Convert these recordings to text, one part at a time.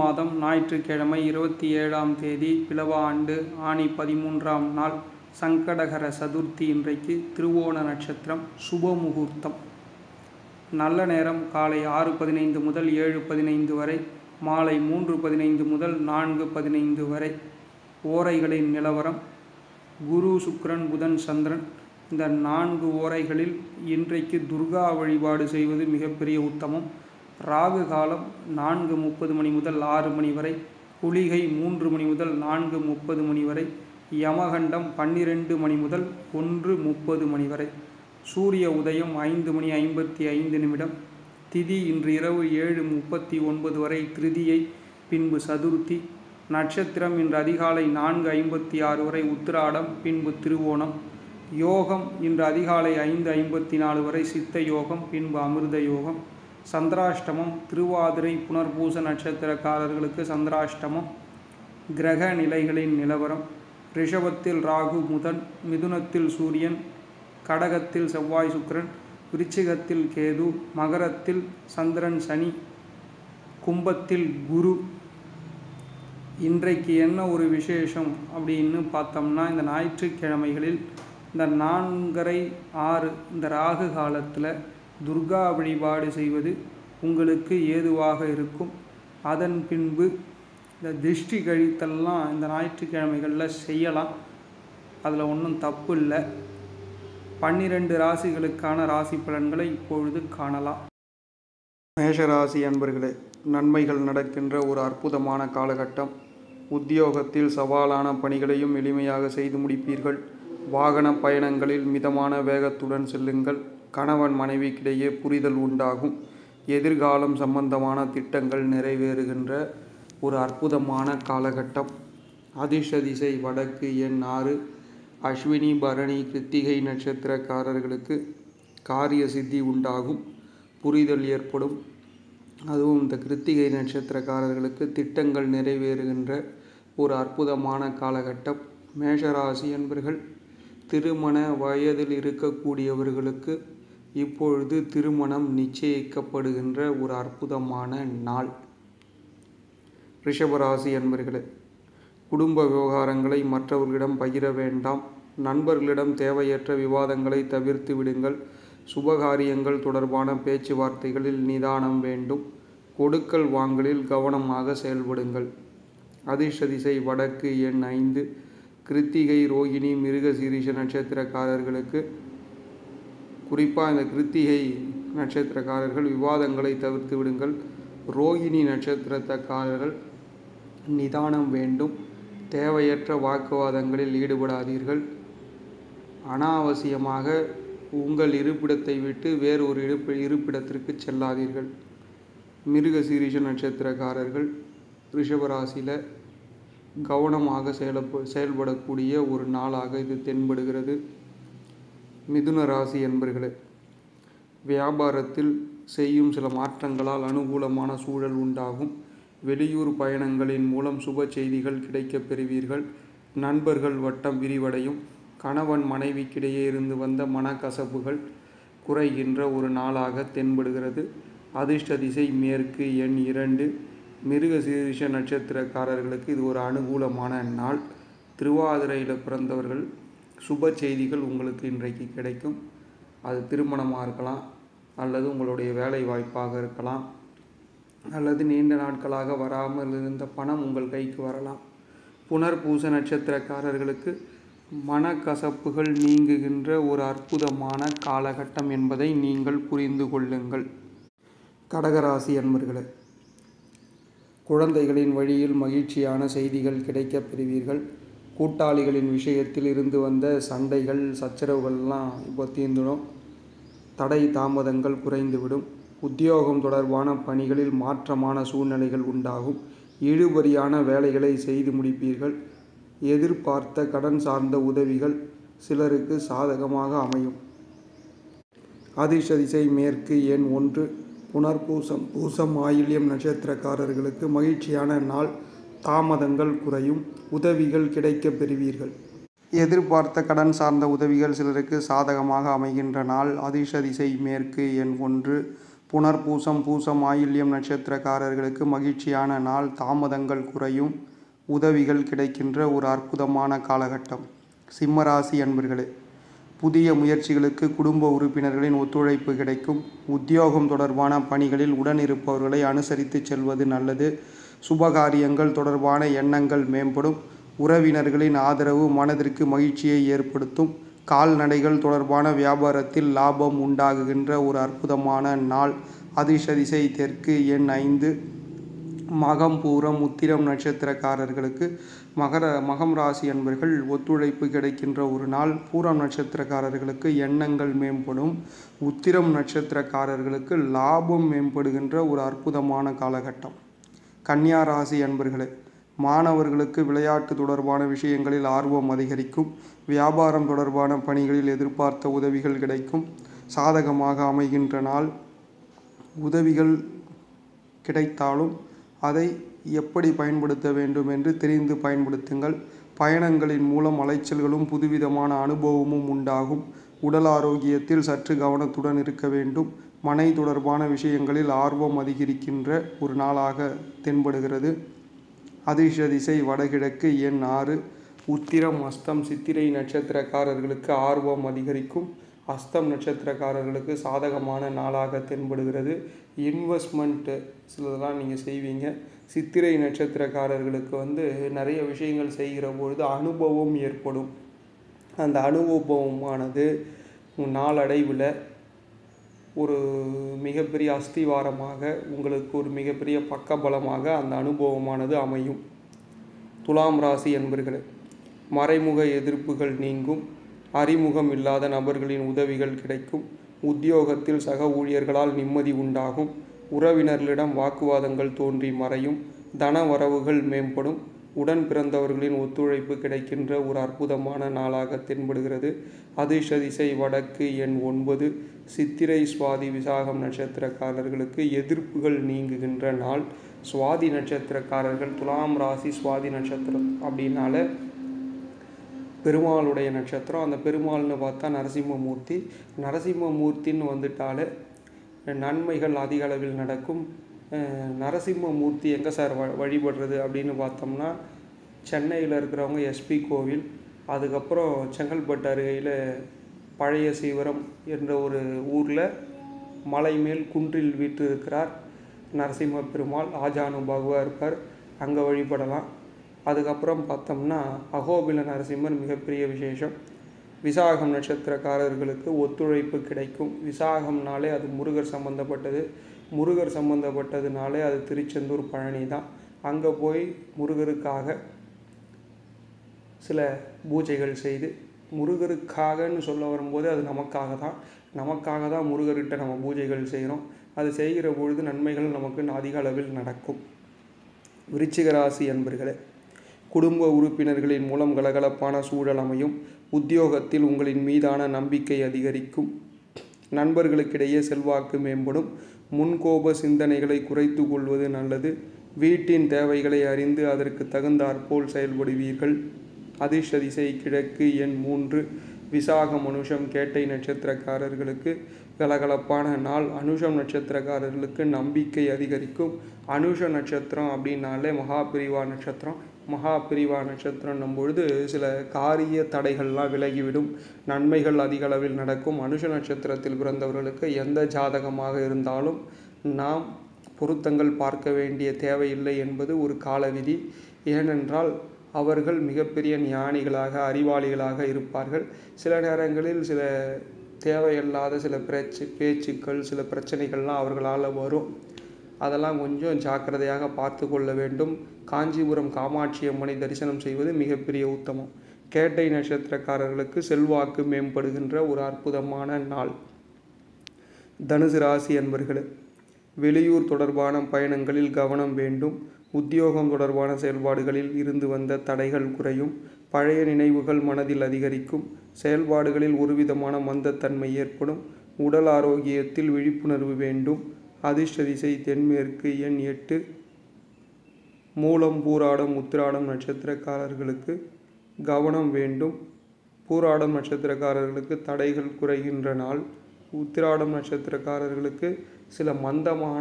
மாதம் ஞாயிற்றுக்கிழமை இருபத்தி ஏழாம் தேதி பிலவ ஆண்டு ஆனி பதிமூன்றாம் நாள் சங்கடகர சதுர்த்தி இன்றைக்கு திருவோண நட்சத்திரம் சுப முகூர்த்தம் நல்ல நேரம் காலை ஆறு பதினைந்து முதல் ஏழு பதினைந்து வரை மாலை மூன்று பதினைந்து முதல் நான்கு பதினைந்து வரை ஓரைகளின் நிலவரம் குரு சுக்கிரன் புதன் சந்திரன் இந்த நான்கு ஓரைகளில் இன்றைக்கு துர்கா வழிபாடு செய்வது மிகப்பெரிய உத்தமம் ராகு காலம் நான்கு முப்பது மணி முதல் ஆறு மணி வரை குளிகை மூன்று மணி முதல் நான்கு முப்பது மணி வரை யமகண்டம் பன்னிரெண்டு மணி முதல் ஒன்று முப்பது மணி வரை சூரிய உதயம் ஐந்து மணி ஐம்பத்தி ஐந்து நிமிடம் திதி இன்று இரவு ஏழு முப்பத்தி ஒன்பது வரை திருதியை பின்பு சதுர்த்தி நட்சத்திரம் இன்று அதிகாலை நான்கு ஐம்பத்தி ஆறு வரை உத்திராடம் பின்பு திருவோணம் யோகம் இன்று அதிகாலை ஐந்து ஐம்பத்தி நாலு வரை சித்த யோகம் பின்பு அமிர்த யோகம் சந்திராஷ்டமம் திருவாதிரை புனர்பூச நட்சத்திரக்காரர்களுக்கு சந்திராஷ்டமம் கிரக நிலைகளின் நிலவரம் ரிஷபத்தில் ராகு முதன் மிதுனத்தில் சூரியன் கடகத்தில் செவ்வாய் சுக்கிரன் விருச்சிகத்தில் கேது மகரத்தில் சந்திரன் சனி கும்பத்தில் குரு இன்றைக்கு என்ன ஒரு விசேஷம் அப்படின்னு பார்த்தோம்னா இந்த ஞாயிற்றுக்கிழமைகளில் இந்த நான்கரை ஆறு இந்த ராகு காலத்தில் துர்கா வழிபாடு செய்வது உங்களுக்கு ஏதுவாக இருக்கும் அதன் பின்பு இந்த திருஷ்டி கழித்தல்லாம் இந்த ஞாயிற்றுக்கிழமைகளில் செய்யலாம் அதில் ஒன்றும் தப்பு இல்லை பன்னிரெண்டு ராசிகளுக்கான ராசி பலன்களை இப்பொழுது காணலாம் மேஷராசி அன்பர்களே நன்மைகள் நடக்கின்ற ஒரு அற்புதமான காலகட்டம் உத்தியோகத்தில் சவாலான பணிகளையும் எளிமையாக செய்து முடிப்பீர்கள் வாகன பயணங்களில் மிதமான வேகத்துடன் செல்லுங்கள் கணவன் மனைவிக்கிடையே புரிதல் உண்டாகும் எதிர்காலம் சம்பந்தமான திட்டங்கள் நிறைவேறுகின்ற ஒரு அற்புதமான காலகட்டம் அதிர்ஷ்ட திசை வடக்கு எண் ஆறு அஸ்வினி பரணி கிருத்திகை நட்சத்திரக்காரர்களுக்கு காரிய சித்தி உண்டாகும் புரிதல் ஏற்படும் அதுவும் இந்த கிருத்திகை நட்சத்திரக்காரர்களுக்கு திட்டங்கள் நிறைவேறுகின்ற ஒரு அற்புதமான காலகட்டம் மேஷராசி என்பர்கள் திருமண வயதில் இருக்கக்கூடியவர்களுக்கு இப்பொழுது திருமணம் நிச்சயிக்கப்படுகின்ற ஒரு அற்புதமான நாள் ரிஷபராசி என்பர்களே குடும்ப விவகாரங்களை மற்றவர்களிடம் பகிர வேண்டாம் நண்பர்களிடம் தேவையற்ற விவாதங்களை தவிர்த்து விடுங்கள் சுபகாரியங்கள் தொடர்பான பேச்சுவார்த்தைகளில் நிதானம் வேண்டும் கொடுக்கல் வாங்கலில் கவனமாக செயல்படுங்கள் அதிர்ஷ்ட திசை வடக்கு எண் ஐந்து கிருத்திகை ரோகிணி மிருக சீரிஷ நட்சத்திரக்காரர்களுக்கு குறிப்பாக இந்த கிருத்திகை நட்சத்திரக்காரர்கள் விவாதங்களை தவிர்த்து விடுங்கள் ரோகிணி நட்சத்திரக்காரர்கள் நிதானம் வேண்டும் தேவையற்ற வாக்குவாதங்களில் ஈடுபடாதீர்கள் அனாவசியமாக உங்கள் இருப்பிடத்தை விட்டு வேறு ஒரு இருப்ப இருப்பிடத்திற்கு செல்லாதீர்கள் மிருக சீரிஷ நட்சத்திரக்காரர்கள் ரிஷபராசியில் கவனமாக செயல செயல்படக்கூடிய ஒரு நாளாக இது தென்படுகிறது மிதுன ராசி என்பர்களே வியாபாரத்தில் செய்யும் சில மாற்றங்களால் அனுகூலமான சூழல் உண்டாகும் வெளியூர் பயணங்களின் மூலம் சுப செய்திகள் கிடைக்கப் பெறுவீர்கள் நண்பர்கள் வட்டம் விரிவடையும் கணவன் மனைவிக்கிடையே இருந்து வந்த மனக்கசப்புகள் குறைகின்ற ஒரு நாளாக தென்படுகிறது அதிர்ஷ்ட திசை மேற்கு எண் இரண்டு மிருக சீரிஷ நட்சத்திரக்காரர்களுக்கு இது ஒரு அனுகூலமான நாள் திருவாதிரையில் பிறந்தவர்கள் சுப செய்திகள் உங்களுக்கு இன்றைக்கு கிடைக்கும் அது திருமணமாக இருக்கலாம் அல்லது உங்களுடைய வேலை வாய்ப்பாக இருக்கலாம் அல்லது நீண்ட நாட்களாக வராமல் இருந்த பணம் உங்கள் கைக்கு வரலாம் புனர்பூச நட்சத்திரக்காரர்களுக்கு மனக்கசப்புகள் நீங்குகின்ற ஒரு அற்புதமான காலகட்டம் என்பதை நீங்கள் புரிந்து கொள்ளுங்கள் கடகராசி அன்பர்களே குழந்தைகளின் வழியில் மகிழ்ச்சியான செய்திகள் கிடைக்கப் பெறுவீர்கள் கூட்டாளிகளின் விஷயத்தில் இருந்து வந்த சண்டைகள் சச்சரவுகள்லாம் இப்போ தீர்ந்துடும் தடை தாமதங்கள் குறைந்துவிடும் உத்தியோகம் தொடர்பான பணிகளில் மாற்றமான சூழ்நிலைகள் உண்டாகும் இழுபறியான வேலைகளை செய்து முடிப்பீர்கள் எதிர்பார்த்த கடன் சார்ந்த உதவிகள் சிலருக்கு சாதகமாக அமையும் அதிர்ஷ்ட திசை மேற்கு எண் ஒன்று புனர்பூசம் பூசம் ஆயில்யம் நட்சத்திரக்காரர்களுக்கு மகிழ்ச்சியான நாள் தாமதங்கள் குறையும் உதவிகள் கிடைக்கப் பெறுவீர்கள் எதிர்பார்த்த கடன் சார்ந்த உதவிகள் சிலருக்கு சாதகமாக அமைகின்ற நாள் அதிர்ஷ்ட திசை மேற்கு எண் ஒன்று புனர்பூசம் பூசம் ஆயில்யம் நட்சத்திரக்காரர்களுக்கு மகிழ்ச்சியான நாள் தாமதங்கள் குறையும் உதவிகள் கிடைக்கின்ற ஒரு அற்புதமான காலகட்டம் சிம்மராசி அன்பர்களே புதிய முயற்சிகளுக்கு குடும்ப உறுப்பினர்களின் ஒத்துழைப்பு கிடைக்கும் உத்தியோகம் தொடர்பான பணிகளில் உடன் இருப்பவர்களை அனுசரித்து செல்வது நல்லது சுபகாரியங்கள் தொடர்பான எண்ணங்கள் மேம்படும் உறவினர்களின் ஆதரவு மனதிற்கு மகிழ்ச்சியை ஏற்படுத்தும் கால்நடைகள் தொடர்பான வியாபாரத்தில் லாபம் உண்டாகுகின்ற ஒரு அற்புதமான நாள் அதிர்ஷ்ட திசை தெற்கு எண் ஐந்து மகம் பூரம் உத்திரம் நட்சத்திரக்காரர்களுக்கு மகர மகம் ராசி அன்பர்கள் ஒத்துழைப்பு கிடைக்கின்ற ஒரு நாள் பூரம் நட்சத்திரக்காரர்களுக்கு எண்ணங்கள் மேம்படும் உத்திரம் நட்சத்திரக்காரர்களுக்கு லாபம் மேம்படுகின்ற ஒரு அற்புதமான காலகட்டம் கன்னியா ராசி அன்பர்களே மாணவர்களுக்கு விளையாட்டு தொடர்பான விஷயங்களில் ஆர்வம் அதிகரிக்கும் வியாபாரம் தொடர்பான பணிகளில் எதிர்பார்த்த உதவிகள் கிடைக்கும் சாதகமாக அமைகின்ற நாள் உதவிகள் கிடைத்தாலும் அதை எப்படி பயன்படுத்த வேண்டும் என்று தெரிந்து பயன்படுத்துங்கள் பயணங்களின் மூலம் அலைச்சல்களும் புதுவிதமான அனுபவமும் உண்டாகும் உடல் ஆரோக்கியத்தில் சற்று கவனத்துடன் இருக்க வேண்டும் மனை தொடர்பான விஷயங்களில் ஆர்வம் அதிகரிக்கின்ற ஒரு நாளாக தென்படுகிறது அதிர்ஷ்ட திசை வடகிழக்கு எண் ஆறு உத்திரம் அஸ்தம் சித்திரை நட்சத்திரக்காரர்களுக்கு ஆர்வம் அதிகரிக்கும் அஸ்தம் நட்சத்திரக்காரர்களுக்கு சாதகமான நாளாக தென்படுகிறது இன்வெஸ்ட்மெண்ட்டு சிலதெல்லாம் நீங்கள் செய்வீங்க சித்திரை நட்சத்திரக்காரர்களுக்கு வந்து நிறைய விஷயங்கள் செய்கிற பொழுது அனுபவம் ஏற்படும் அந்த அனுபவமானது நாளடைவில் ஒரு மிகப்பெரிய அஸ்திவாரமாக உங்களுக்கு ஒரு மிகப்பெரிய பக்கபலமாக அந்த அனுபவமானது அமையும் துலாம் ராசி என்பர்களே மறைமுக எதிர்ப்புகள் நீங்கும் அறிமுகம் இல்லாத நபர்களின் உதவிகள் கிடைக்கும் உத்தியோகத்தில் சக ஊழியர்களால் நிம்மதி உண்டாகும் உறவினர்களிடம் வாக்குவாதங்கள் தோன்றி மறையும் தன வரவுகள் மேம்படும் உடன் பிறந்தவர்களின் ஒத்துழைப்பு கிடைக்கின்ற ஒரு அற்புதமான நாளாக தென்படுகிறது அதிர்ஷ்ட திசை வடக்கு எண் ஒன்பது சித்திரை சுவாதி விசாகம் நட்சத்திரக்காரர்களுக்கு எதிர்ப்புகள் நீங்குகின்ற நாள் சுவாதி நட்சத்திரக்காரர்கள் துலாம் ராசி சுவாதி நட்சத்திரம் அப்படின்னால பெருமாளுடைய நட்சத்திரம் அந்த பெருமாள்னு பார்த்தா நரசிம்மமூர்த்தி நரசிம்மமூர்த்தின்னு வந்துட்டாலே நன்மைகள் அதிக அளவில் நடக்கும் நரசிம்மமூர்த்தி எங்கே சார் வ வழிபடுறது அப்படின்னு பார்த்தோம்னா சென்னையில் இருக்கிறவங்க எஸ்பி கோவில் அதுக்கப்புறம் செங்கல்பட்டு அருகையில் பழைய சீவரம் என்ற ஒரு ஊரில் மலை மேல் குன்றில் வீட்டு இருக்கிறார் நரசிம்ம பெருமாள் ஆஜானுபாகுவாக இருப்பார் அங்கே வழிபடலாம் அதுக்கப்புறம் பார்த்தோம்னா அகோபில நரசிம்மர் மிகப்பெரிய விசேஷம் விசாகம் நட்சத்திரக்காரர்களுக்கு ஒத்துழைப்பு கிடைக்கும் விசாகம்னாலே அது முருகர் சம்பந்தப்பட்டது முருகர் சம்பந்தப்பட்டதுனாலே அது திருச்செந்தூர் பழனி தான் அங்கே போய் முருகருக்காக சில பூஜைகள் செய்து முருகருக்காகன்னு சொல்ல வரும்போது அது நமக்காக தான் நமக்காக தான் முருகர்கிட்ட நம்ம பூஜைகள் செய்கிறோம் அது செய்கிற பொழுது நன்மைகள் நமக்கு அதிக அளவில் நடக்கும் விருச்சிக ராசி அன்பர்களே குடும்ப உறுப்பினர்களின் மூலம் கலகலப்பான சூழல் அமையும் உத்தியோகத்தில் உங்களின் மீதான நம்பிக்கை அதிகரிக்கும் நண்பர்களுக்கிடையே செல்வாக்கு மேம்படும் முன்கோப சிந்தனைகளை குறைத்து கொள்வது நல்லது வீட்டின் தேவைகளை அறிந்து அதற்கு தகுந்தாற்போல் செயல்படுவீர்கள் அதிர்ஷ்ட திசை கிழக்கு எண் மூன்று விசாகம் அனுஷம் கேட்டை நட்சத்திரக்காரர்களுக்கு கலகலப்பான நாள் அனுஷம் நட்சத்திரக்காரர்களுக்கு நம்பிக்கை அதிகரிக்கும் அனுஷ நட்சத்திரம் அப்படின்னாலே மகாபிரிவா நட்சத்திரம் மகாபிரிவா நட்சத்திரம் பொழுது சில காரிய தடைகள்லாம் விலகிவிடும் நன்மைகள் அதிக அளவில் நடக்கும் அனுஷ நட்சத்திரத்தில் பிறந்தவர்களுக்கு எந்த ஜாதகமாக இருந்தாலும் நாம் பொருத்தங்கள் பார்க்க வேண்டிய தேவையில்லை என்பது ஒரு கால விதி ஏனென்றால் அவர்கள் மிகப்பெரிய ஞானிகளாக அறிவாளிகளாக இருப்பார்கள் சில நேரங்களில் சில தேவையில்லாத சில பேச்சு பேச்சுக்கள் சில பிரச்சனைகள்லாம் அவர்களால் வரும் அதெல்லாம் கொஞ்சம் ஜாக்கிரதையாக பார்த்து கொள்ள வேண்டும் காஞ்சிபுரம் காமாட்சி அம்மனை தரிசனம் செய்வது மிகப்பெரிய உத்தமம் கேட்டை நட்சத்திரக்காரர்களுக்கு செல்வாக்கு மேம்படுகின்ற ஒரு அற்புதமான நாள் தனுசு ராசி அன்பர்களே வெளியூர் தொடர்பான பயணங்களில் கவனம் வேண்டும் உத்தியோகம் தொடர்பான செயல்பாடுகளில் இருந்து வந்த தடைகள் குறையும் பழைய நினைவுகள் மனதில் அதிகரிக்கும் செயல்பாடுகளில் ஒருவிதமான மந்தத்தன்மை ஏற்படும் உடல் ஆரோக்கியத்தில் விழிப்புணர்வு வேண்டும் அதிர்ஷ்ட திசை தென்மேற்கு எண் எட்டு மூலம் பூராடம் உத்திராடம் நட்சத்திரக்காரர்களுக்கு கவனம் வேண்டும் பூராடம் நட்சத்திரக்காரர்களுக்கு தடைகள் குறைகின்ற நாள் உத்திராடம் நட்சத்திரக்காரர்களுக்கு சில மந்தமான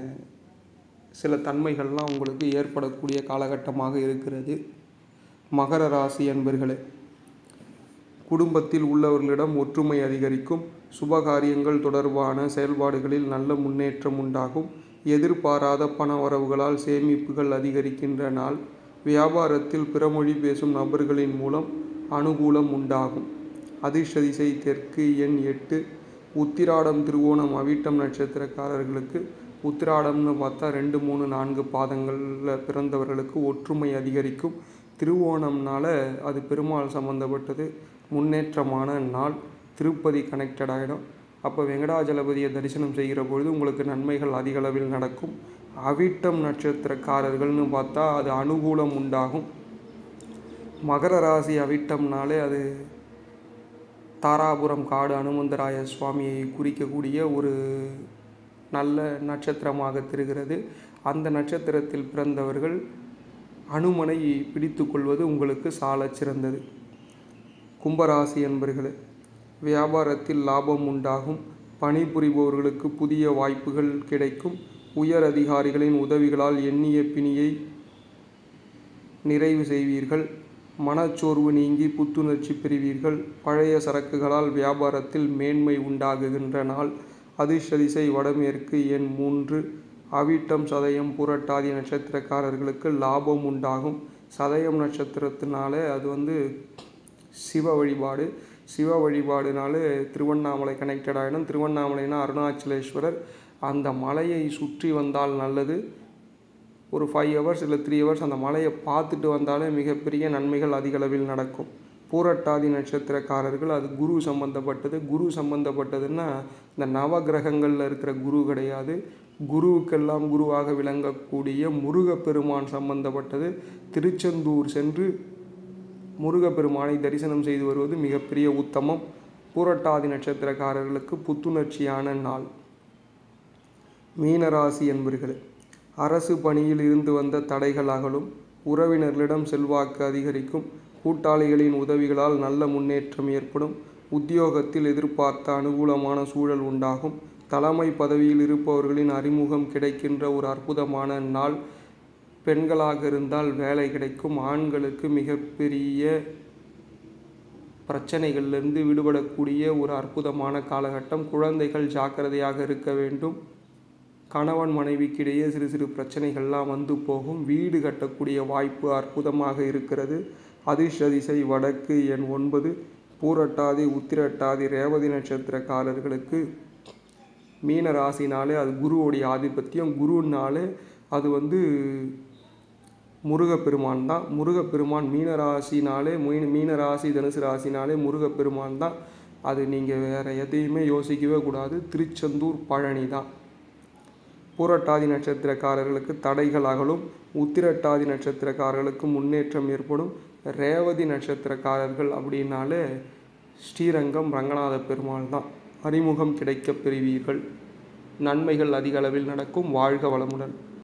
சில தன்மைகள்லாம் உங்களுக்கு ஏற்படக்கூடிய காலகட்டமாக இருக்கிறது மகர ராசி அன்பர்களே குடும்பத்தில் உள்ளவர்களிடம் ஒற்றுமை அதிகரிக்கும் சுபகாரியங்கள் தொடர்பான செயல்பாடுகளில் நல்ல முன்னேற்றம் உண்டாகும் எதிர்பாராத பண வரவுகளால் சேமிப்புகள் அதிகரிக்கின்ற நாள் வியாபாரத்தில் பிறமொழி பேசும் நபர்களின் மூலம் அனுகூலம் உண்டாகும் அதிர்ஷ்ட திசை தெற்கு எண் எட்டு உத்திராடம் திருவோணம் அவிட்டம் நட்சத்திரக்காரர்களுக்கு உத்திராடம்னு பார்த்தா ரெண்டு மூணு நான்கு பாதங்களில் பிறந்தவர்களுக்கு ஒற்றுமை அதிகரிக்கும் திருவோணம்னால அது பெருமாள் சம்மந்தப்பட்டது முன்னேற்றமான நாள் திருப்பதி கனெக்டட் ஆகிடும் அப்போ வெங்கடாஜலபதியை தரிசனம் செய்கிற பொழுது உங்களுக்கு நன்மைகள் அதிக அளவில் நடக்கும் அவிட்டம் நட்சத்திரக்காரர்கள்னு பார்த்தா அது அனுகூலம் உண்டாகும் மகர ராசி அவிட்டம்னாலே அது தாராபுரம் காடு அனுமந்தராய சுவாமியை குறிக்கக்கூடிய ஒரு நல்ல நட்சத்திரமாக தெரிகிறது அந்த நட்சத்திரத்தில் பிறந்தவர்கள் அனுமனை பிடித்து கொள்வது உங்களுக்கு சாலச் சிறந்தது கும்பராசி என்பர்களே வியாபாரத்தில் லாபம் உண்டாகும் பணிபுரிபவர்களுக்கு புதிய வாய்ப்புகள் கிடைக்கும் உயர் அதிகாரிகளின் உதவிகளால் எண்ணிய பிணியை நிறைவு செய்வீர்கள் மனச்சோர்வு நீங்கி புத்துணர்ச்சி பெறுவீர்கள் பழைய சரக்குகளால் வியாபாரத்தில் மேன்மை உண்டாகுகின்ற நாள் அதிர்ஷ்ட திசை வடமேற்கு எண் மூன்று அவிட்டம் சதயம் புரட்டாதி நட்சத்திரக்காரர்களுக்கு லாபம் உண்டாகும் சதயம் நட்சத்திரத்தினாலே அது வந்து சிவ வழிபாடு சிவ வழிபாடுனாலே திருவண்ணாமலை கனெக்டட் ஆகிடும் திருவண்ணாமலைனா அருணாச்சலேஸ்வரர் அந்த மலையை சுற்றி வந்தால் நல்லது ஒரு ஃபைவ் ஹவர்ஸ் இல்லை த்ரீ ஹவர்ஸ் அந்த மலையை பார்த்துட்டு வந்தாலே மிகப்பெரிய நன்மைகள் அதிகளவில் நடக்கும் பூரட்டாதி நட்சத்திரக்காரர்கள் அது குரு சம்பந்தப்பட்டது குரு சம்பந்தப்பட்டதுன்னா இந்த நவகிரகங்களில் இருக்கிற குரு கிடையாது குருவுக்கெல்லாம் குருவாக விளங்கக்கூடிய முருகப்பெருமான் சம்பந்தப்பட்டது திருச்செந்தூர் சென்று முருகப்பெருமானை தரிசனம் செய்து வருவது மிகப்பெரிய உத்தமம் பூரட்டாதி நட்சத்திரக்காரர்களுக்கு புத்துணர்ச்சியான நாள் மீனராசி என்பர்களே அரசு பணியில் இருந்து வந்த தடைகள் அகலும் உறவினர்களிடம் செல்வாக்கு அதிகரிக்கும் கூட்டாளிகளின் உதவிகளால் நல்ல முன்னேற்றம் ஏற்படும் உத்தியோகத்தில் எதிர்பார்த்த அனுகூலமான சூழல் உண்டாகும் தலைமை பதவியில் இருப்பவர்களின் அறிமுகம் கிடைக்கின்ற ஒரு அற்புதமான நாள் பெண்களாக இருந்தால் வேலை கிடைக்கும் ஆண்களுக்கு மிகப்பெரிய பிரச்சனைகளிலிருந்து விடுபடக்கூடிய ஒரு அற்புதமான காலகட்டம் குழந்தைகள் ஜாக்கிரதையாக இருக்க வேண்டும் கணவன் மனைவிக்கிடையே சிறு சிறு பிரச்சனைகள்லாம் வந்து போகும் வீடு கட்டக்கூடிய வாய்ப்பு அற்புதமாக இருக்கிறது அதிர்ஷ்ட திசை வடக்கு எண் ஒன்பது பூரட்டாதி உத்திரட்டாதி ரேவதி நட்சத்திரக்காரர்களுக்கு மீன ராசினாலே அது குருவோடைய ஆதிபத்தியம் குருனாலே அது வந்து முருகப்பெருமான் தான் முருகப்பெருமான் மீன ராசினாலே மீன மீன ராசி தனுசு ராசினாலே முருகப்பெருமான் தான் அது நீங்கள் வேறு எதையுமே யோசிக்கவே கூடாது திருச்செந்தூர் பழனி தான் பூரட்டாதி நட்சத்திரக்காரர்களுக்கு தடைகள் அகலும் உத்திரட்டாதி நட்சத்திரக்காரர்களுக்கு முன்னேற்றம் ஏற்படும் ரேவதி நட்சத்திரக்காரர்கள் அப்படின்னாலே ஸ்ரீரங்கம் ரங்கநாத பெருமாள் தான் அறிமுகம் கிடைக்கப் பெறுவீர்கள் நன்மைகள் அதிக அளவில் நடக்கும் வாழ்க வளமுடன்